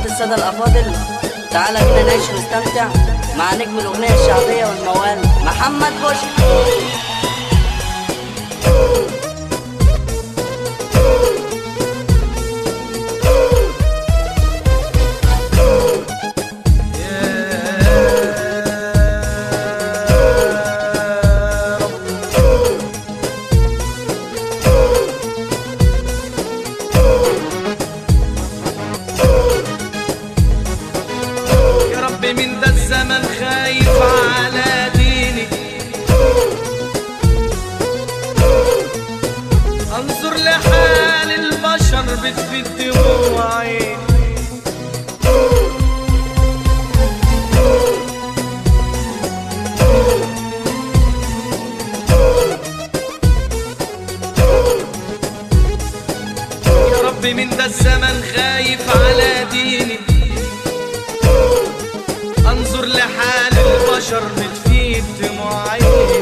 السادة الأفاضل تعالى بينا نعيش ونستمتع مع نجم الأغنية الشعبية والموال محمد بوشي يا رب من ده الزمن خايف على ديني انظر لحال البشر بتفيد دموع عيني يا رب من ده الزمن خايف على ديني انظر لحال البشر بتفيد دموع عيني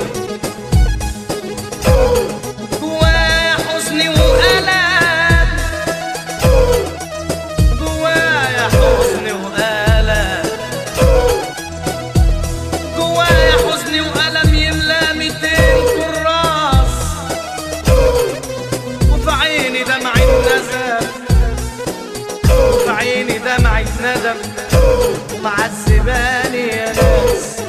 جوايا حزن وألم جوايا حزن وألم جوايا حزن وألم يملى ميتين كراس وفي عيني دمعة ندم وفي عيني دمعة ندم ومعذباني يا ناس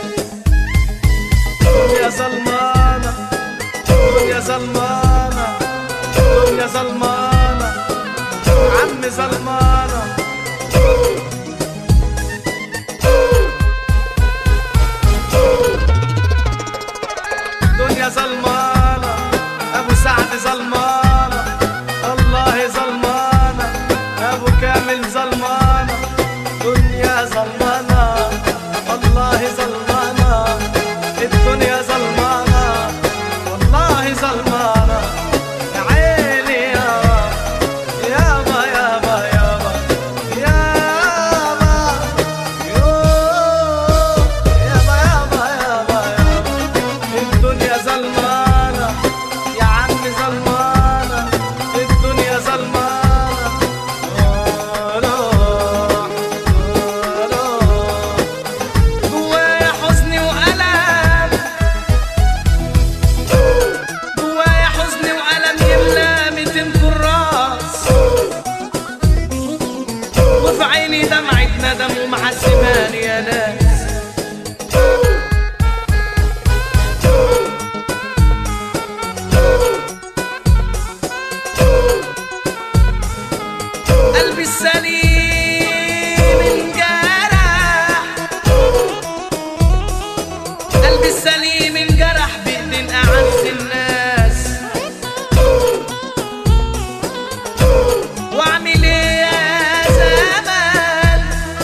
دنيا ظلمانة دنيا ظلمانة دنيا ظلمانة عم ظلمانة دنيا ظلمانة أبو سعد ظلمانة الله ظلمانة أبو كامل ظلمانة دنيا ظلمانة الله ظلمانة الدنيا ظلمانة والله ظلمانة يا عيني يابا يابا يابا يابا يابا يوه يابا يابا يابا يابا الدنيا ظلمانة يا عم ظلمانة الدنيا ظلمانة جوايا حزن وألم جوايا حزن وألم يملى ميتين كراس وفي عيني دمعة ندم ومعذباني يا ناس قلبي السليم انجرح قلبي السليم انجرح بإيدين أعز الناس وأعمل إيه يا زمان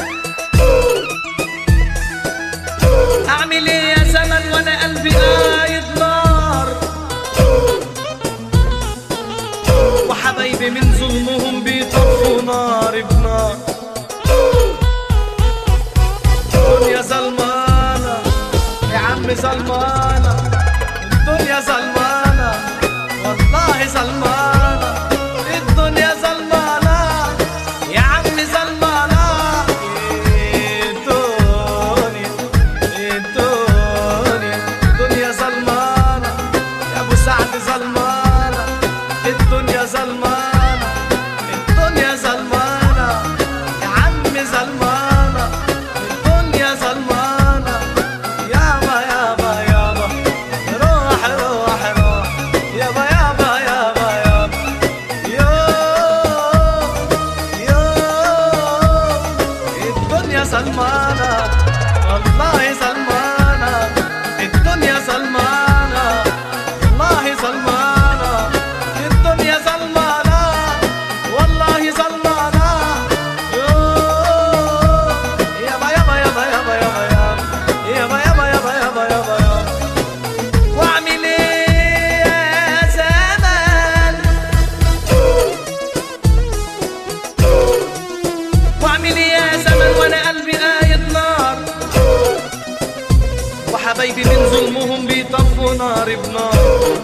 أعمل إيه يا زمن وأنا قلبي قايد نار وحبايبي من ظلمهم بيطفوا نار بنار الدنيا ظلمانة يا عم ظلمانة الدنيا ظلمانة والله ظلمانة الدنيا ظلمانة يا عم ظلمانة الدنيا الدنيا الدنيا ظلمانة يا ابو سعد ظلمانة الدنيا ظلمانة الدنيا ظلمانة يا عم ظلمانة الدنيا ظلمانة يابا يابا يابا روح روح روح يابا يابا يابا يابا يو يو الدنيا ظلمانة والله ظلمانة الدنيا ظلمانة والله ظلمانة الدنيا ظلمانة والله ظلمانة يو يابا يابا يابا يابا يابا يابا يابا يابا يابا يابا يابا واعمل ايه يا زمان واعمل ايه يا زمن وانا قلبي قايد نار وحبايبي من ظلمهم بيطفوا نار بنار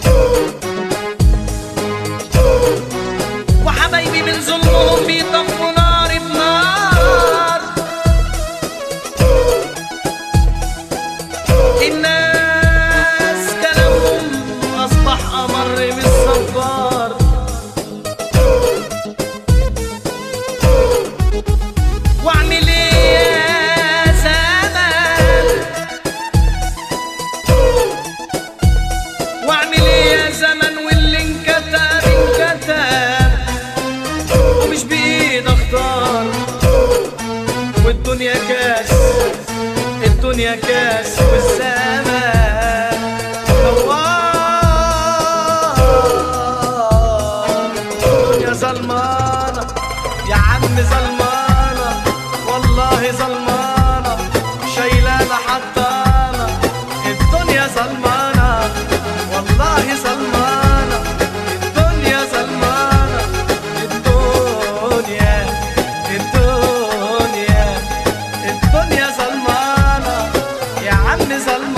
وحبايبي من ظلمهم بيطفوا الدنيا كاس والزمان دوار الدنيا ظلمانة يا عم ظلمانة والله ظلمانة شايلانا حطانا الدنيا ظلمانة والله ظلمانة الدنيا ظلمانة الدنيا الدنيا الدنيا ظلمانة يا عم ظلمانة